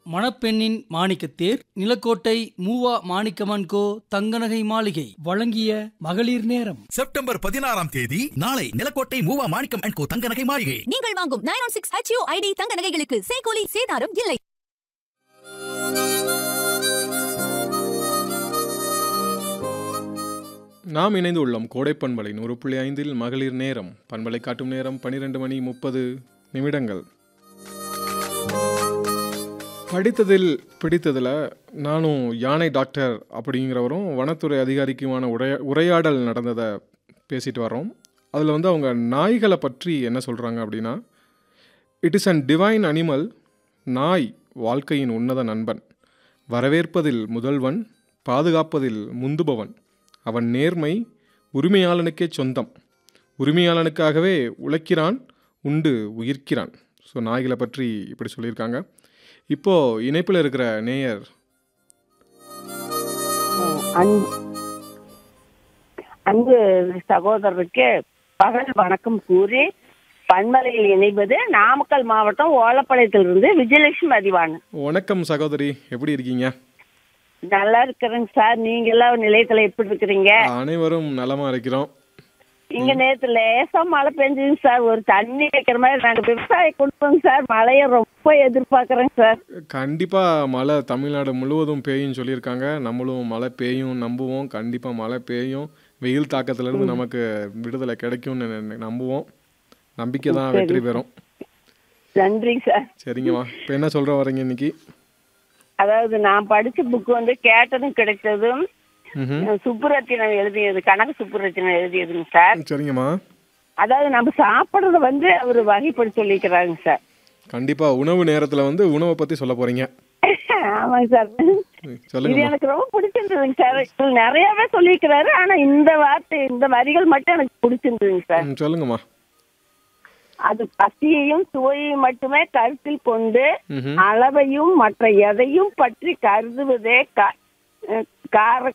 மணப்பெண்ணின் மாணிக்கத்தேர் நிலக்கோட்டை மூவா மாணிக்கமன் கோ தங்கநகை மாளிகை வழங்கிய மகளிர் நேரம் செப்டம்பர் பதினாறாம் தேதி நாளை நிலக்கோட்டை மூவா மாணிக்கம் அண்ட் கோ தங்க நகை மாளிகை நீங்கள் வாங்கும் nine one six HUID தங்க நகைகளுக்கு சேகோலி சேதாரம் இல்லை நாம் இணைந்து உள்ளோம் கோடை பண்பலை நூறு புள்ளி ஐந்தில் மகளிர் நேரம் பண்பலை காட்டும் நேரம் பன்னிரெண்டு மணி முப்பது நிமிடங்கள் படித்ததில் பிடித்ததில் நானும் யானை டாக்டர் அப்படிங்கிறவரும் வனத்துறை அதிகாரிக்குமான உரையா உரையாடல் நடந்ததை பேசிட்டு வரோம் அதில் வந்து அவங்க நாய்களை பற்றி என்ன சொல்கிறாங்க அப்படின்னா it is an divine animal நாய் வாழ்க்கையின் உன்னத நண்பன் வரவேற்பதில் முதல்வன் பாதுகாப்பதில் முந்துபவன் அவன் நேர்மை உரிமையாளனுக்கே சொந்தம் உரிமையாளனுக்காகவே உழைக்கிறான் உண்டு உயிர்க்கிறான் ஸோ நாய்களை பற்றி இப்படி சொல்லியிருக்காங்க இப்போது இணைப்பில் இருக்கிற நேயர் அன்பு அன்பு சகோதரருக்கு பகல் வணக்கம் கூறி பன்மலையில் இணைவது நாமக்கல் மாவட்டம் ஓலப்பாளையத்திலிருந்து விஜயலட்சுமி அதிவாணன் வணக்கம் சகோதரி எப்படி இருக்கீங்க நல்லா இருக்கிறேங்க சார் நீங்க எல்லாம் நிலையத்துல எப்படி இருக்கிறீங்க அனைவரும் நலமாக இருக்கிறோம் இங்க நேத்து லேசா மழை பெஞ்சுங்க சார் ஒரு தண்ணி வைக்கிற மாதிரி நாங்க விவசாயம் கொடுப்போங்க சார் மழைய ரொம்ப எதிர்பார்க்கறேங்க சார் கண்டிப்பாக மழை தமிழ்நாடு முழுவதும் பெய்யும் சொல்லியிருக்காங்க நம்மளும் மழை பெய்யும் நம்புவோம் கண்டிப்பாக மழை பெய்யும் வெயில் தாக்கத்திலேருந்து நமக்கு விடுதலை கிடைக்கும்னு நெ- நம்புவோம் நம்பிக்கை தான் வெற்றி பெறும் நன்றிங்க சார் சரிங்கம்மா இப்போ என்ன சொல்கிற வரீங்க இன்னைக்கு அதாவது நான் படிச்ச புக் வந்து கேட்டதும் கிடைத்ததும் ம் சுப்புரத்தினம் எழுதியது கனக சுப்புரத்தினம் எழுதியதுங்க சார் சரிங்கம்மா அதாவது நம்ம சாப்பிடுறத வந்து அவர் வகைப்படி சொல்லிக்கிறாங்க சார் கண்டிப்பாக உணவு நேரத்தில் வந்து உணவை பற்றி சொல்ல போகிறீங்க ஆமாங்க சார் இது சொல்லுங்கம்மா எனக்கு ரொம்ப பிடிச்சிருந்ததுங்க சார் இதுல நிறையவே சொல்லியிருக்கிறாரு ஆனா இந்த வார்த்தை இந்த வரிகள் மட்டும் எனக்கு பிடிச்சிருந்ததுங்க சார் ம், சொல்லுங்கம்மா அது பசியையும் சுவையையும் மட்டுமே கருத்தில் கொண்டு ம் அளவையும் மற்ற எதையும் பற்றி கருதுவதே கா- அஹ் கார